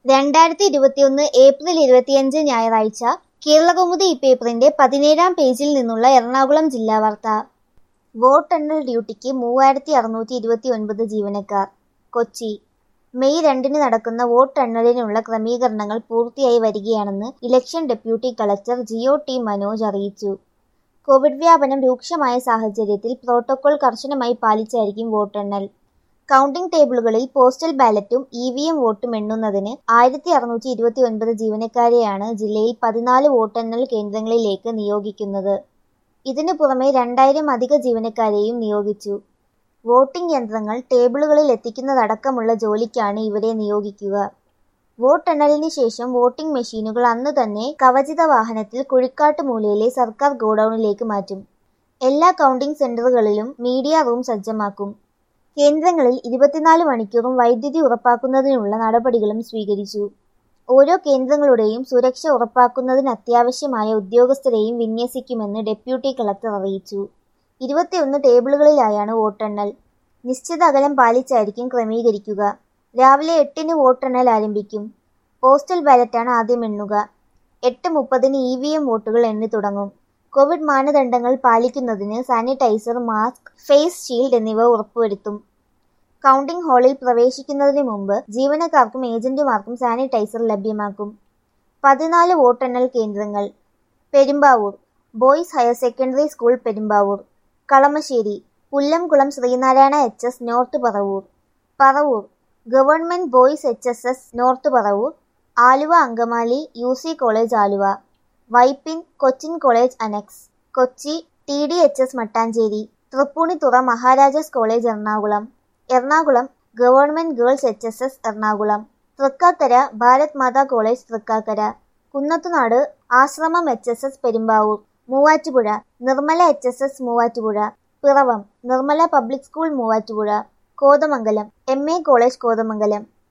രണ്ടായിരത്തി ഇരുപത്തിയൊന്ന് ഏപ്രിൽ ഇരുപത്തിയഞ്ച് ഞായറാഴ്ച കേരളകൗമുദി ഈ പേപ്പറിന്റെ പതിനേഴാം പേജിൽ നിന്നുള്ള എറണാകുളം ജില്ലാ വാർത്ത വോട്ടെണ്ണൽ ഡ്യൂട്ടിക്ക് മൂവായിരത്തി അറുന്നൂറ്റി ഇരുപത്തി ഒൻപത് ജീവനക്കാർ കൊച്ചി മെയ് രണ്ടിന് നടക്കുന്ന വോട്ടെണ്ണലിനുള്ള ക്രമീകരണങ്ങൾ പൂർത്തിയായി വരികയാണെന്ന് election deputy collector Jio T Manoj അറിയിച്ചു കോവിഡ് വ്യാപനം രൂക്ഷമായ സാഹചര്യത്തിൽ പ്രോട്ടോകോൾ കർശനമായി പാലിച്ചായിരിക്കും വോട്ടെണ്ണൽ കൗണ്ടിംഗ് ടേബിളുകളിൽ പോസ്റ്റൽ ബാലറ്റും ഇ വി എം വോട്ടും എണ്ണുന്നതിന് ആയിരത്തി അറുന്നൂറ്റി ഇരുപത്തി ഒൻപത് ജീവനക്കാരെയാണ് ജില്ലയിൽ പതിനാല് വോട്ടെണ്ണൽ കേന്ദ്രങ്ങളിലേക്ക് നിയോഗിക്കുന്നത് ഇതിനു പുറമെ രണ്ടായിരം അധിക ജീവനക്കാരെയും നിയോഗിച്ചു വോട്ടിംഗ് യന്ത്രങ്ങൾ ടേബിളുകളിൽ എത്തിക്കുന്നതടക്കമുള്ള ജോലിക്കാണ് ഇവരെ നിയോഗിക്കുക വോട്ടെണ്ണലിന് ശേഷം വോട്ടിംഗ് മെഷീനുകൾ അന്ന് തന്നെ കവചിത വാഹനത്തിൽ കുഴിക്കാട്ടുമൂലയിലെ സർക്കാർ ഗോഡൌണിലേക്ക് മാറ്റും എല്ലാ കൗണ്ടിംഗ് സെന്ററുകളിലും മീഡിയ റൂം സജ്ജമാക്കും കേന്ദ്രങ്ങളിൽ ഇരുപത്തിനാല് മണിക്കൂറും വൈദ്യുതി ഉറപ്പാക്കുന്നതിനുള്ള നടപടികളും സ്വീകരിച്ചു ഓരോ കേന്ദ്രങ്ങളുടെയും സുരക്ഷ ഉറപ്പാക്കുന്നതിന് അത്യാവശ്യമായ ഉദ്യോഗസ്ഥരെയും വിന്യസിക്കുമെന്ന് ഡെപ്യൂട്ടി കളക്ടർ അറിയിച്ചു ഇരുപത്തിയൊന്ന് ടേബിളുകളിലായാണ് വോട്ടെണ്ണൽ നിശ്ചിത അകലം പാലിച്ചായിരിക്കും ക്രമീകരിക്കുക രാവിലെ എട്ടിന് വോട്ടെണ്ണൽ ആരംഭിക്കും പോസ്റ്റൽ ബാലറ്റാണ് ആദ്യം എണ്ണുക എട്ട് മുപ്പതിന് ഇ വി എം വോട്ടുകൾ എണ്ണി തുടങ്ങും കോവിഡ് മാനദണ്ഡങ്ങൾ പാലിക്കുന്നതിന് സാനിറ്റൈസർ മാസ്ക് ഫേസ് ഷീൽഡ് എന്നിവ ഉറപ്പുവരുത്തും കൗണ്ടിംഗ് ഹാളിൽ പ്രവേശിക്കുന്നതിന് മുമ്പ് ജീവനക്കാർക്കും ഏജന്റുമാർക്കും സാനിറ്റൈസർ ലഭ്യമാക്കും പതിനാല് വോട്ടെണ്ണൽ കേന്ദ്രങ്ങൾ Perumbavoor boys higher secondary school Perumbavoor Kalamassery Pullamkulam Sreenarayana H S north Paravur Paravur government boys H S S north Paravur Aluva Angamaly U C college Aluva Vypin Cochin college annex Kochi T D H S Mattancherry Thrippunithura Maharajas college Ernakulam Ernakulam government girls H S S Ernakulam Thrikkakara Bharat Mata college Thrikkakara Kunnathunad Ashramam H S S Perumbavoor Muvattupuzha Nirmala H S S Muvattupuzha Piravom Nirmala public school Muvattupuzha Kothamangalam M A college Kothamangalam